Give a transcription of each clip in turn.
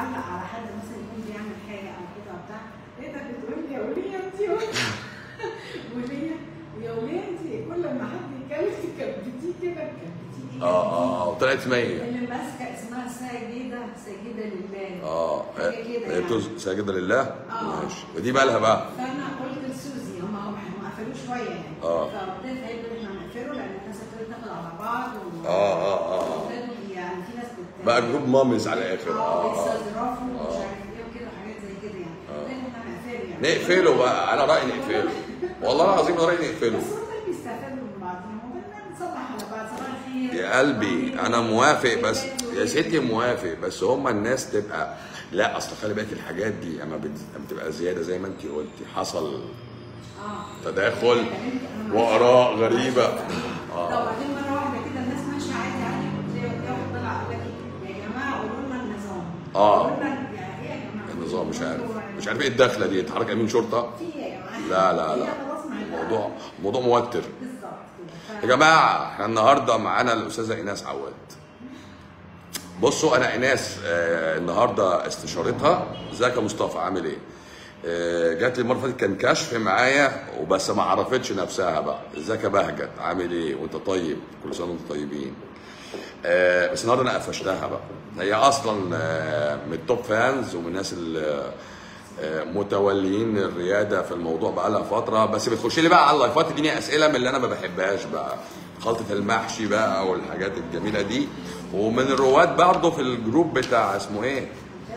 تعلق على حد مثلا يكون بيعمل حاجه او كده او بتاع لقيتك بتقول لي يا وليه انت وليه يا وليه انت كل ما حد يتكلم كانت بتيجي كده كانت بتيجي اه اه وطلعت مية اللي ماسكه اسمها ساجده ساجده لله اه حاجه كده هي يعني بتز- ساجدة لله آه. ماشي ودي مالها بقى فانا قلت لسوزي هم هم هم قفلوه شويه يعني آه. فابتديت قايل له احنا هنقفله لان الناس ابتدت تاخد على بعض و... اه اه اه وابتدوا يعني في ناس بت... بقى جروب ماميز على الاخر اه اه بيستظرفوا ومش آه. عارف ايه وكده وحاجات زي كده يعني آه. قلت احنا هنقفله يعني نقفله بقى انا رايي نقفله والله العظيم انا رايي نقفله بس هم اللي بيستفادوا من بعضهم وبعدين نصبح على بعض صباح الخير يا قلبي انا موافق بس يا ستي موافق بس هما الناس تبقى لا اصل خلي بالك الحاجات دي اما بت- أما بتبقى زياده زي ما انت قلتي حصل اه تداخل واراء غريبه اه اه وبعدين مره واحده كده الناس ماشيه عادي عادي تلاقي تلاقي واحد طلع قال لك إيه؟ يا جماعه قولوا لنا النظام آه. قولوا لنا يعني ايه يا جماعه النظام مش عارف مش عارف ايه الدخله دي انت حضرتك امين شرطه في ايه يا جماعه لا لا هي لا خلاص مع الوقت. موضوع موضوع موتر بالظبط كده ف- يا جماعه احنا النهارده معانا الاستاذه ايناس عواد بصوا انا ايناس آه النهارده استشارتها ازيك يا مصطفى عامل ايه آه جات لي المره اللي فاتت كان كشف معايا وبس ما عرفتش نفسها بقى ازيك يا بهجت عامل ايه وانت طيب كل سنه وانتم طيبين آه بس النهارده انا قفشتها بقى هي اصلا آه من التوب فانز ومن الناس اللي آه، متوليين الرياده في الموضوع بقى لها فتره بس بتخش لي بقى على اللايفات تديني اسئله من اللي انا ما بحبهاش بقى خلطه المحشي بقى والحاجات الجميله دي ومن الرواد برضه في الجروب بتاع اسمه ايه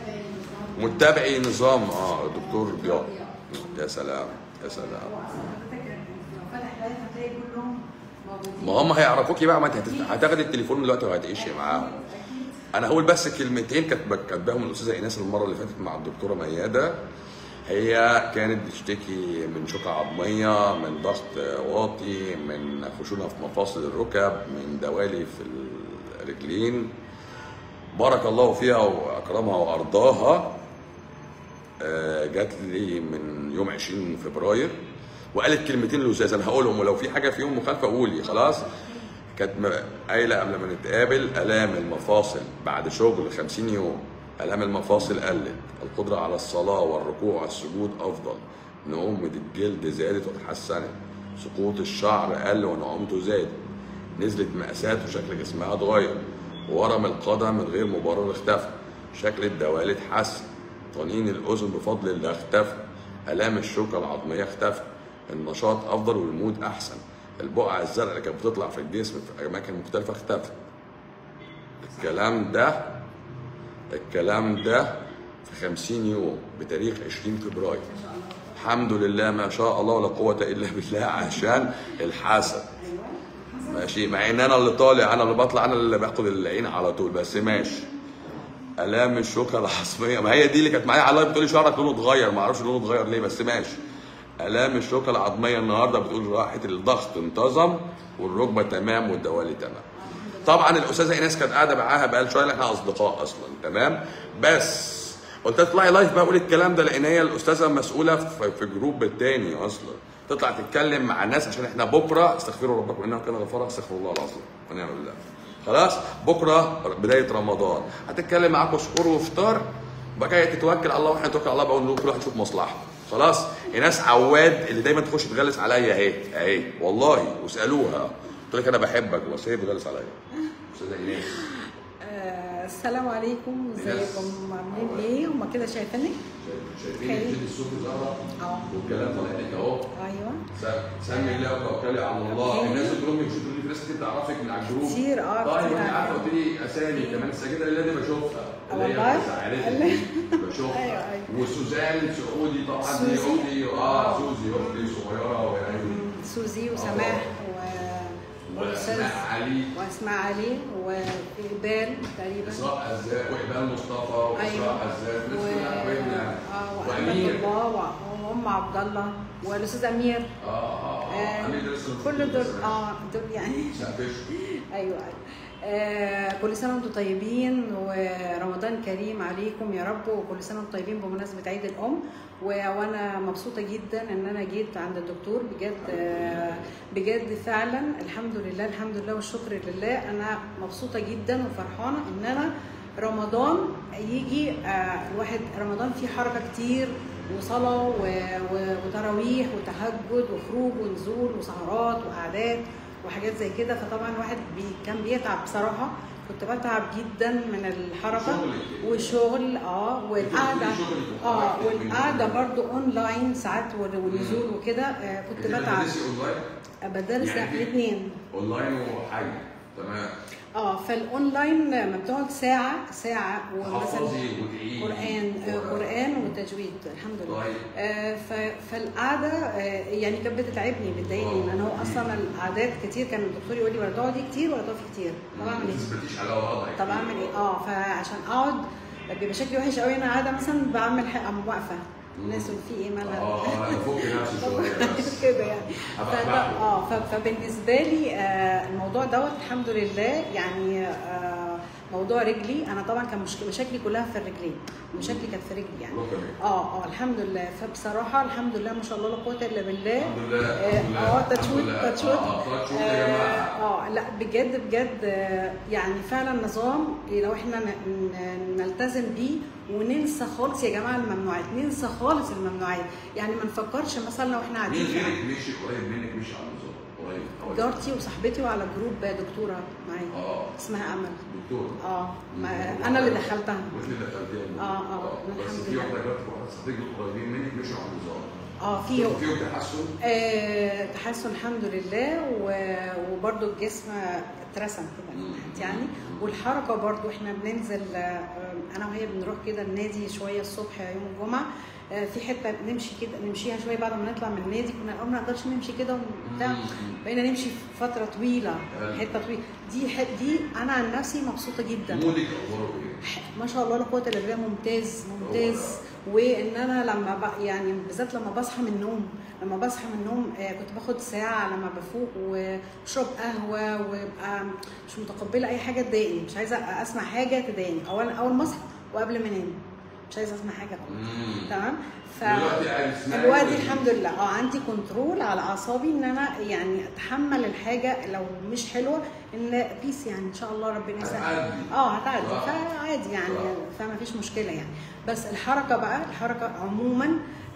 متابعي نظام اه دكتور ضياء يا سلام يا سلام هو اصلا حضرتك لو فتح لايف هتلاقي كلهم موجودين ما هم هيعرفوكي بقى ما انت هتت- هتاخدي التليفون دلوقتي وهتعيشي معاهم اكيد انا هقول بس كلمتين كانت كاتباهم الاستاذه ايناس المره اللي فاتت مع الدكتوره مياده هي كانت بتشتكي من شوكة عظمية من ضغط واطي من خشونة في مفاصل الركب من دوالي في الرجلين بارك الله فيها واكرمها وارضاها آه، جات لي من يوم 20 فبراير وقالت كلمتين للاستاذ انا هقولهم ولو في حاجه فيهم مخالفه قولي خلاص كانت م- قايله قبل ما نتقابل الام المفاصل بعد شغل 50 يوم الام المفاصل قلت القدره على الصلاه والركوع والسجود افضل نعومه الجلد زادت وتحسنت سقوط الشعر قل ونعومته زادت نزلت مقاسات وشكل جسمها اتغير ورم القدم من غير مبرر اختفى شكل الدوالي اتحسن طنين الاذن بفضل الله اختفى الام الشوكه العظميه اختفى النشاط افضل والمود احسن البقع الزرقاء اللي كانت بتطلع في الجسم في اماكن مختلفه اختفت الكلام ده الكلام ده في 50 يوم بتاريخ 20 فبراير ما شاء الله الحمد لله ما شاء الله ولا قوه الا بالله عشان الحسد ايوه حصل ماشي مع ان انا اللي طالع انا اللي بطلع انا اللي باخد العين على طول بس ماشي الام الشوكه العصبيه ما هي دي اللي كانت معايا على اللايف بتقول لي شعرك لونه اتغير ما اعرفش لونه اتغير ليه بس ماشي الام الشوكه العظميه النهارده بتقول راحت الضغط انتظم والركبه تمام والدوالي تمام طبعا الاستاذه ايناس كانت قاعده معاها بقى شويه لأن احنا اصدقاء اصلا تمام بس قلت لها اطلعي لايف بقى قولي الكلام ده لان هي الاستاذه مسؤوله في في جروب التاني اصلا تطلع تتكلم مع الناس عشان احنا بكره استغفروا ربكم انه كان غفارا استغفر الله العظيم ونعم بالله خلاص بكره بدايه رمضان هتتكلم معاكم سحور وافطار بقى كده تتوكل على الله واحنا نتوكل على الله بقى ونقول كل واحد يشوف مصلحته خلاص ايناس عواد اللي دايما تخش تغلس عليا اهي اهي والله واسالوها قلت لك انا بحبك بس هي بتغلس عليا استاذه ايناس آه، السلام عليكم ازيكم عاملين ايه هما كده شايفيني شايفين خير. كده الصوت ظهر اه والكلام طالع لك اهو ايوه س- سمي الله وتوكلي على الله أوكي. الناس بتقول لي مش بتقول لي في ناس كتير تعرفك من على الجروب كتير، آه، طيب كتير انت عارفه عارفة. قلت لي اسامي كمان السجاده اللي دي بشوفها اللي هي والله؟ بتاع عيلتك دي بشوفها أيوة، أيوة. وسوزان سعودي طبعا دي سوزي. اختي اه سوزي اختي صغيره ويعني سوزي وسماح و والاستاذ واسماء علي واسماء علي واقبال تقريبا اسراء عزاب واقبال مصطفى واسراء ايوه عزاب و... الناس كلها حبايبنا يعني اه واحمد وامير الله و- وام عبد الله والاستاذ امير اه اه اه آه، امير ده لسه كل دول اه دول يعني سقفشه ايوه ايوه آه كل سنه وانتم طيبين ورمضان كريم عليكم يا رب وكل سنه وانتم طيبين بمناسبه عيد الام و- وانا مبسوطه جدا ان انا جيت عند الدكتور بجد آه بجد فعلا الحمد لله الحمد لله والشكر لله انا مبسوطه جدا وفرحانه ان انا رمضان يجي آه، الواحد رمضان فيه حركه كتير وصلاه و- و- وتراويح وتهجد وخروج ونزول وسهرات وقعدات وحاجات زي كده فطبعا الواحد بي كان بيتعب بصراحه كنت بتعب جدا من الحركه شغلك. وشغل اه والقعده شغلك اه وحركتك والقعده من- برضو اونلاين ساعات والنزول وكده آه كنت انت بتعب بتدرسي اونلاين بدرس يعني في- الاثنين اونلاين وحي تمام اه فالاونلاين لما بتقعد ساعه ساعه ومثلا حفظي وتعيدي قران آه، قران وتجويد الحمد لله طيب آه، ف- فالقعده آه، يعني كانت بتتعبني بتضايقني لان هو اصلا القعدات كتير كان الدكتور يقول لي ولا تقعدي كتير ولا تقفي كتير طب ما اعمل ايه؟ تثبتيش على وضعك طب اعمل ايه؟ اه فعشان اقعد بيبقى شكلي وحش قوي انا قاعده مثلا بعمل حاجه أم واقفه الناس اللي في ايه مالها اه انا فوق نفسي شويه بس كده يعني هبقى فده أحبحه. اه ف- فبالنسبه لي آه الموضوع دوت الحمد لله يعني آه موضوع رجلي انا طبعا كان مشك- مشاكلي كلها في الرجلين مشاكلي كانت في رجلي يعني ركبي. اه اه الحمد لله فبصراحه الحمد لله ما شاء الله لا قوه الا بالله الحمد لله اه الحمد لله، آه، الحمد تاتشوت لله. تاتشوت اه اه تاتشوت يا جماعه اه آه، لا بجد بجد آه، يعني فعلا نظام لو احنا ن- ن- نلتزم بيه وننسى خالص يا جماعه الممنوعات ننسى خالص الممنوعات يعني ما نفكرش مثلا لو احنا قاعدين مين في غيرك مشي قريب منك مشي على النظام قريب قريب. جارتي وصاحبتي وعلى جروب دكتوره معايا اه اسمها امل دكتور اه ما انا اللي دخلتها وانت اللي دخلتيها آه، آه، بس الحمد في لله. واحده جارتك وواحده صاحبتك قريبين منك مشوا على النظام اه في فيهم تحسن آه تحسن الحمد لله و- وبرضو الجسم اترسم كده من تحت يعني والحركه برضو احنا بننزل آه، انا وهي بنروح كده النادي شويه الصبح يوم الجمعه آه، في حته نمشي كده نمشيها شويه بعد ما نطلع من النادي كنا الاول ما نقدرش نمشي كده وبتاع بقينا نمشي فتره طويله حلو. حته طويله دي ح- دي انا عن نفسي مبسوطه جدا مودك اخباره ايه؟ ما شاء الله لا قوه الا بالله ممتاز ممتاز وان انا لما ب... يعني بالذات لما بصحى من النوم لما بصحى من النوم آه، كنت باخد ساعه لما بفوق واشرب قهوه وابقى مش متقبله اي حاجه تضايقني مش عايزه اسمع حاجه تضايقني اول اول ما اصحى وقبل ما انام مش عايزه اسمع حاجه خالص مم. تمام ف دلوقتي قاعد تسمعي دلوقتي ولا- الحمد لله اه عندي كنترول على اعصابي ان انا يعني اتحمل الحاجه لو مش حلوه ان بيس يعني ان شاء الله ربنا يسهل هتعدي. اه هتعدي صح. فعادي يعني صح. فما فيش مشكله يعني بس الحركه بقى الحركه عموما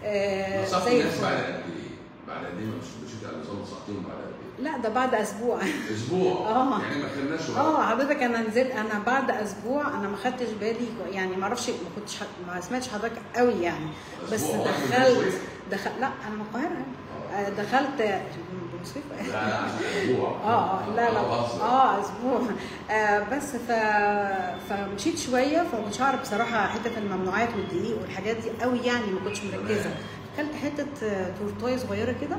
آه نصحت زي الناس بعد الفل قد ايه؟ بعد قد ايه ما مشيتي على النظام نصحتيهم بعد قد ايه؟ لا ده بعد اسبوع اسبوع آه. يعني ما خدناش وقت اه حضرتك انا نزلت انا بعد اسبوع انا ما خدتش بالي يعني ما اعرفش ما كنتش ح- ما سمعتش حضرتك قوي يعني بس أسبوع واحد من دخلت شوية. دخل لا انا من القاهره آه، دخلت بمصيبة. لا لا اسبوع اه اه لا لا أنا بهزر. اه اسبوع آه بس ف... فمشيت شويه فمش عارف بصراحه حته الممنوعات والدقيق والحاجات دي قوي يعني ما كنتش مركزه اكلت حته آه، تورتايه صغيره كده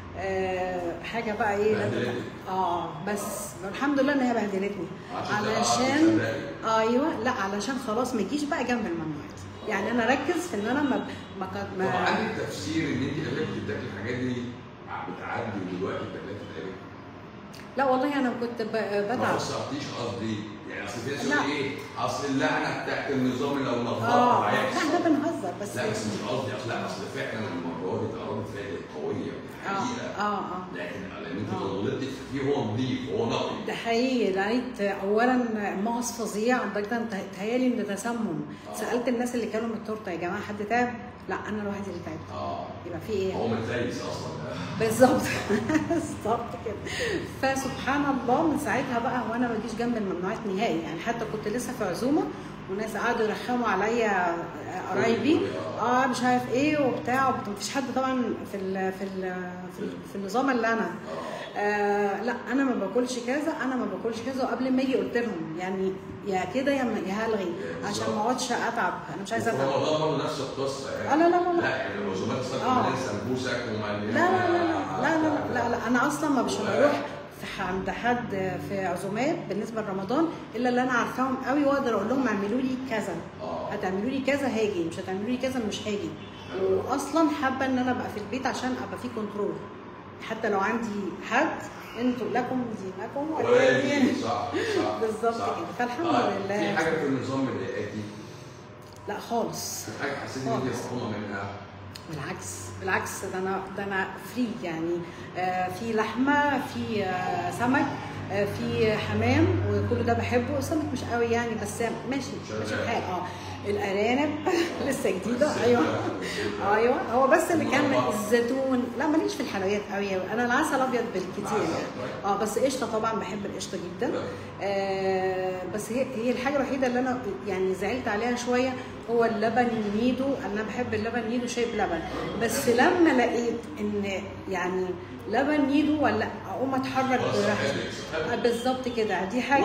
آه حاجه بقى ايه لا- بهدلتك. اه بس الحمد لله ان هي بهدلتني عشان علشان تصدقي. ايوه لا علشان خلاص ما يجيش بقى جنب الممنوعات يعني انا اركز في ان انا ما ما, كان- طب ما عندك تفسير ان انت قبل كنت بتاكلي الحاجات دي بتعدي ودلوقتي بتاكلها تتعبك؟ لا والله انا كنت ب- ما بتعب فسرتيش قصدي يعني اصل في ناس لا. يقول ايه اصل اللعنه بتاعت النظام لو اه نطقها لا هيحصل احنا بنهزر بس لا بس مش قصدي اصل لا اصل فعلا المره دي اتعرضت فعلا قويه اه حقيقه اه اه لكن لان انت آه. غلطتي فيه هو نظيف هو نقي ده حقيقي لقيت اولا مغص فظيع لدرجه ان تهيالي ان ده تسمم آه. سالت الناس اللي كانوا من التورته يا جماعه حد تعب؟ لا انا الوحيد اللي تعبت اه يبقى في ايه؟ هو متليس اصلا بالظبط بالظبط كده فسبحان الله من ساعتها بقى وانا ما بجيش جنب الممنوعات نهائي يعني حتى كنت لسه في عزومه وناس قعدوا يرخموا عليا قرايبي اه مش عارف ايه وبتاع مفيش حد طبعا في ال في ال في, ال في النظام اللي انا آه لا انا ما باكلش كذا انا ما باكلش كذا وقبل ما اجي قلت لهم يعني يا كده يا ما- يا هلغي عشان ما اقعدش اتعب انا مش عايزه في اتعب رمضان برضه نفس القصه يعني آه، لا، لا، لا، لا. لا يعني العزومات صارت آه. مليان سمبوسك ومليان لا لا لا لا لا لا لا, لا انا اصلا ما مش و- بروح في ح- عند حد في عزومات بالنسبه لرمضان الا اللي انا عارفاهم قوي واقدر اقول لهم اعملوا لي كذا اه هتعملوا لي كذا هاجي مش هتعملوا لي كذا مش هاجي واصلا حابه ان انا ابقى في البيت عشان ابقى في كنترول حتى لو عندي حد انتوا لكم دينكم ولي دين ولكن صح صح بالظبط صح. كده. فالحمد آه، لله. في حاجه في النظام مضايقاكي لا خالص في حاجه حسيت ان انت خالص. محرومه منها بالعكس بالعكس ده انا ده انا فري يعني آه في لحمه في آه سمك آه، في حمام وكل ده بحبه السمك مش قوي يعني بس ماشي ماشي شغال. الحال اه الارانب لسه جديده ايوه ايوه هو بس اللي كان الزيتون لا ماليش في الحلويات قوي أوي. انا العسل ابيض بالكتير يعني اه بس قشطه طبعا بحب القشطه جدا آه بس هي هي الحاجه الوحيده اللي انا يعني زعلت عليها شويه هو اللبن النيدو انا بحب اللبن نيدو شاي بلبن بس لما لقيت ان يعني لبن نيدو ولا اقوم اتحرك براحتي آه، بالظبط كده دي حاجه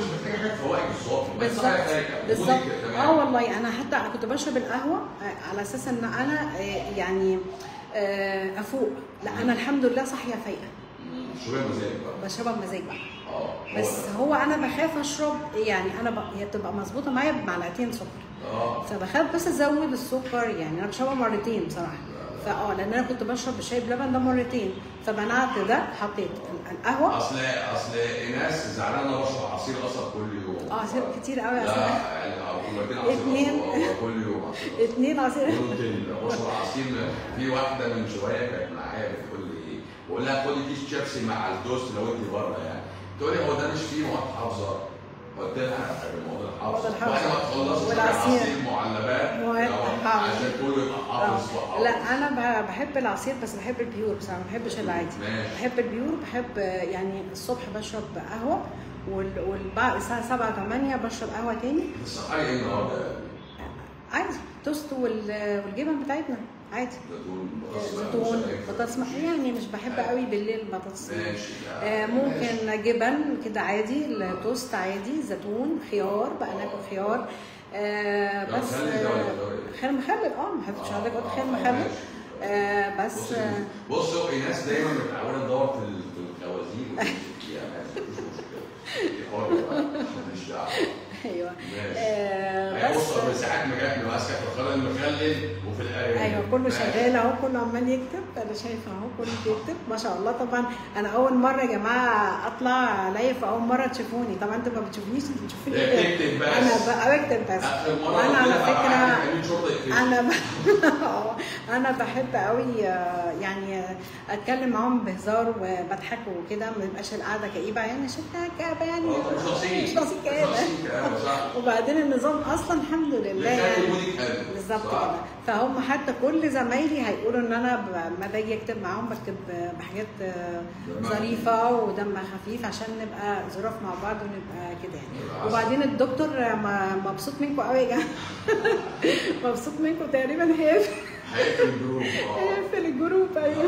بالظبط بالظبط اه والله انا حتى كنت بشرب القهوه آه، على اساس ان انا آه، يعني آه، افوق لا انا الحمد لله صاحيه فايقه شوية مزاج بقى بشربها بمزاج بقى اه بس هو انا بخاف اشرب يعني انا ب... هي بتبقى مظبوطه معايا بمعلقتين سكر اه فبخاف بس ازود السكر يعني انا بشربها مرتين بصراحه فاه لان انا كنت بشرب الشاي بلبن ده مرتين فمنعت ده حطيت ال- القهوه اصل اصل ايناس زعلانه بشرب عصير قصب كل يوم اه عصير كتير قوي لا عصير يعني كوبايتين عصير اتنين. قصب كل يوم عصير قصب. اتنين عصير ممكن بشرب عصير في واحده من شويه كانت معايا بتقول لي ايه بقول لها خدي كيس شيبسي مع التوست لو انت بره يعني تقول لي هو ده مش فيه مواد حافظه قلت لها انا بحب المواد الحافظه مواد الحافظة. واحنا ما تخلصش والعصير. عصير معلبات مواد لو- حافظة. عشان كله يبقى حافظ آه. وحافظ. لا انا ب- بحب العصير بس بحب البيور بصراحه ما بحبش العادي ماشي. بحب البيور بحب آه، يعني الصبح بشرب قهوه وال- والبعد الساعه 7 8 بشرب قهوه تاني بس صحيح ايه النهارده عادي توست وال- والجبن بتاعتنا عادي زيتون بطاطس بقى، زيتون مش هينفع. بطاطس مح- يعني مش بحب قوي بالليل البطاطس ماشي آه، ممكن جبن كده عادي التوست عادي زيتون خيار بقى ناكل خيار آه، ده بس مخلل ده ولا آه، ده ولا خير مخلل اه ما حضرتش حضرتك قلت خير آه، مخلل ماشي. آه، بس بص آه، بصوا الناس دايما متعوده تدور في ال- في الخوازيق وتمسك فيها ماشي مفيش مشكله دي حرة بقى ماليش دعوه ايوه ماشي آه، هي بس بص أصل ساعات مجاهد ماسكه في الخلل المخلل وفي الارانب ايوه كله ماشي. شغال اهو كله عمال يكتب انا شايفه اهو كله بيكتب ما شاء الله طبعا انا اول مره يا جماعه اطلع لايف اول مره تشوفوني طبعا انتوا ما بتشوفنيش انتوا بتشوفوني هي بتكتب بس. انا بقى بكتب بس اخر مره وانا على قلت لها فكره عندك امين شرطه يقفل. انا ب... انا بحب قوي آه، يعني اتكلم معاهم بهزار وبضحك وكده ما يبقاش القعده كئيبه يعني شكلها كئيبه يعني آه، مش نصيب مش نصيب مش كئيبه نصيب كآبة، صح وبعدين النظام اصلا الحمد لله بيخلي يعني مودك حلو بالظبط صح؟ كده فهم حتى كل زمايلي هيقولوا ان انا ب- ما باجي اكتب معاهم بكتب بحاجات آه، دمها ظريفه ودمها خفيف عشان نبقى ظراف مع بعض ونبقى كده يعني بالعسل. وبعدين الدكتور م- مبسوط منكم قوي يا جماعه مبسوط منكم تقريبا هيقفل هيقفل الجروب اه هيقفل الجروب ايوه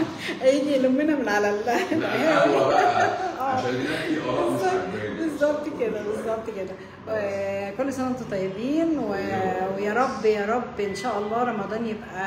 هيجي يلمنا من على ال- لا القهاوي. القهوه بقى آه. عشان هناك في اراء مش عاجباني بالظبط كده بالظبط كده آه، كل سنه وانتم طيبين و... ويا رب يا رب ان شاء الله رمضان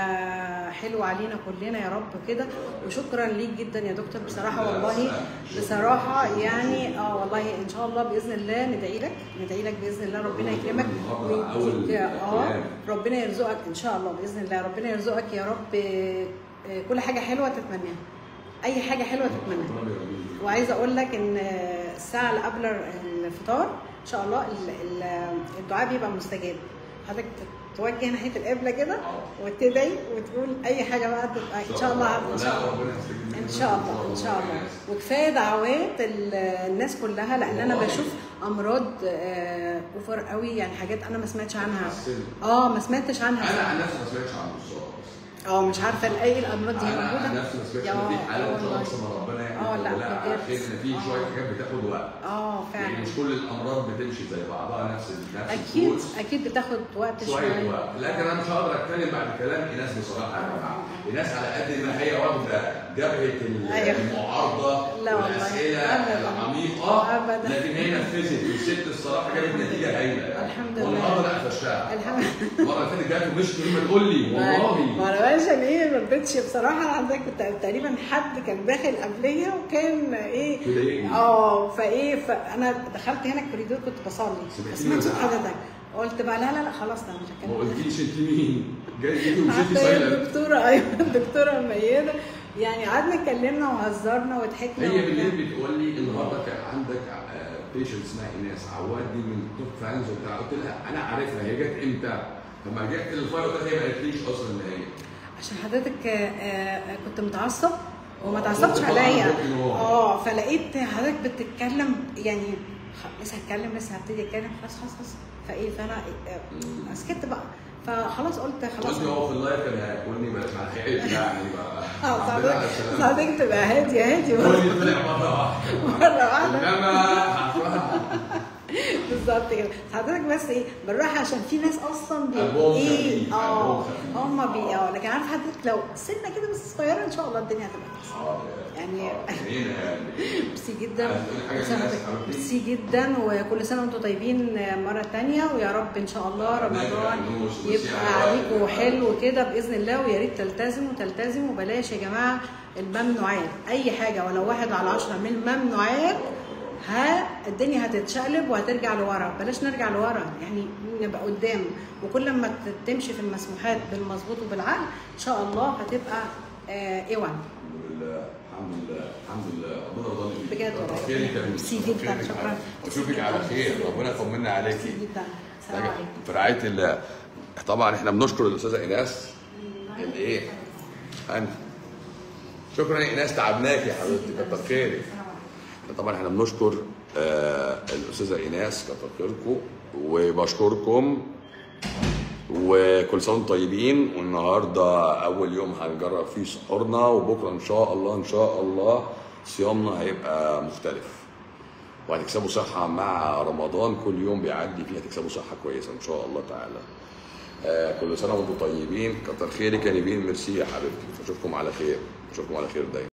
يبقى حلو علينا كلنا يا رب كده وشكرا ليك جدا يا دكتور بصراحه والله بصراحه يعني اه والله ان شاء الله باذن الله ندعي لك ندعي لك باذن الله ربنا يكرمك ويديك اه ربنا يرزقك ان شاء الله باذن الله ربنا يرزقك يا رب آه، آه، كل حاجه حلوه تتمناها اي حاجه حلوه تتمناها وعايزه اقول لك ان الساعه اللي قبل الفطار ان شاء الله ال- ال- الدعاء بيبقى مستجاب حضرتك توجه ناحيه القبله كده وتدعي وتقول اي حاجه بقى تبقى ان شاء الله ان شاء الله ان شاء الله ان شاء الله وكفايه دعوات ال- الناس كلها لان انا بشوف امراض آه، اوفر قوي يعني حاجات انا ما سمعتش عنها اه ما سمعتش عنها انا عن نفسي ما سمعتش عن الصوره اه مش عارفه اي الامراض دي انا عن موجوده نفسي ما سمعتش يا ان في حاله آه وان شاء الله والله. بس ما ربنا يعني آه، لا، لا بجد. عشان ان في آه. شويه حاجات بتاخد وقت اه يعني فعلا مش كل الامراض بتمشي زي بعضها نفس نفس اكيد الكود. اكيد بتاخد وقت شويه شويه وقت لكن انا مش هقدر اتكلم بعد كلام ايناس بصراحه يا جماعه ايناس على قد ما هي واخده جبهه ال- أيوة. المعارضه لا والله. والاسئله أبداً. العميقه أبداً. لكن هي نفذت والست الصراحه جابت نتيجه هايله يعني الحمد لله. والنهارده لا قفشتها الحمد المره اللي فاتت جت ومش كلمه تقول لي ما والله انا بقى عشان ايه ما رضيتش بصراحه انا عندك كنت تقريبا حد كان داخل قبليه وكان ايه مضايقني. اه فايه فانا دخلت هنا الكوريدور كنت بصلي سمعتني فسمعت صوت وزعقت. حضرتك قلت بقى لا لا لا خلاص انا مش ما هتكلم قلتليش انت مين جاي جيتي ومشيتي حتى هي سايلنت الدكتوره ايوه الدكتوره ميادة يعني قعدنا اتكلمنا وهزرنا وضحكنا هي وبتاع. بالليل بتقول لي النهارده كان عندك بيشنت اسمها ايناس عواد دي من توب فانز وبتاع قلت لها انا عارفها هي جت امتى؟ لما جت الفايل قلت لها هي ما قالتليش اصلا ان هي عشان حضرتك آه، آه، كنت متعصب وما آه، تعصبش طبعاً عليا ممكن هو. اه فلقيت حضرتك بتتكلم يعني خ- لسه هتكلم لسه هبتدي اتكلم خلاص خلاص خلاص فايه فانا آه، سكت بقى فخلاص قلت خلاص قلت هو في اللايف كان هياكلني بلاش على خير يعني بقى اه الحمد لله على حضرتك السلامة. حضرتك تبقى هادي هادي كل طلع مرة واحدة مره واحده انما هتروح بالظبط كده حضرتك بس ايه بالراحه عشان في ناس اصلا بي- قلبهم ايه خفيف، اه قلبهم خفيف. هم بي اه لكن عارف حضرتك لو سنه كده بس صغيره ان شاء الله الدنيا هتبقى احسن يعني ميرسي جدا عايز تقولي حاجة سنة- للناس حبيبتي؟ ميرسي جدا وكل سنه وانتم طيبين مره تانية ويا رب ان شاء الله ربنا رمضان يخليكوش ويسيع يبقى عليكم الوقت. حلو كده باذن الله ويا ريت تلتزموا تلتزموا بلاش يا جماعه الممنوعات اي حاجه ولو واحد على عشرة من الممنوعات ها الدنيا هتتشقلب وهترجع لورا بلاش نرجع لورا يعني نبقى قدام وكل ما ت- تمشي في المسموحات بالمظبوط وبالعقل ان شاء الله هتبقى آه ايوان الحمد لله الحمد لله الحمد لله ربنا يرضى فيك بجد والله. كتر خيرك يا بنتي. ميرسي كتر جدا، خيرك. شكراً. واشوفك على خير ربنا يطمنا عليكي ميرسي جدا السلام عليكم في رعايه الله طبعا احنا بنشكر الاستاذه ايناس الايه انا شكرا يا ايناس تعبناك يا حبيبتي كتر خيرك طبعا احنا بنشكر آه الاستاذه ايناس كتر خيركم وبشكركم وكل سنه وانتم طيبين والنهارده اول يوم هنجرب فيه سحورنا وبكره ان شاء الله ان شاء الله صيامنا هيبقى مختلف وهتكسبوا صحة مع رمضان كل يوم بيعدي فيه هتكسبوا صحة كويسة إن شاء الله تعالى. آه كل سنة وأنتم طيبين كتر خيرك يا نبيل ميرسي يا حبيبتي أشوفكم على خير أشوفكم على خير دايما.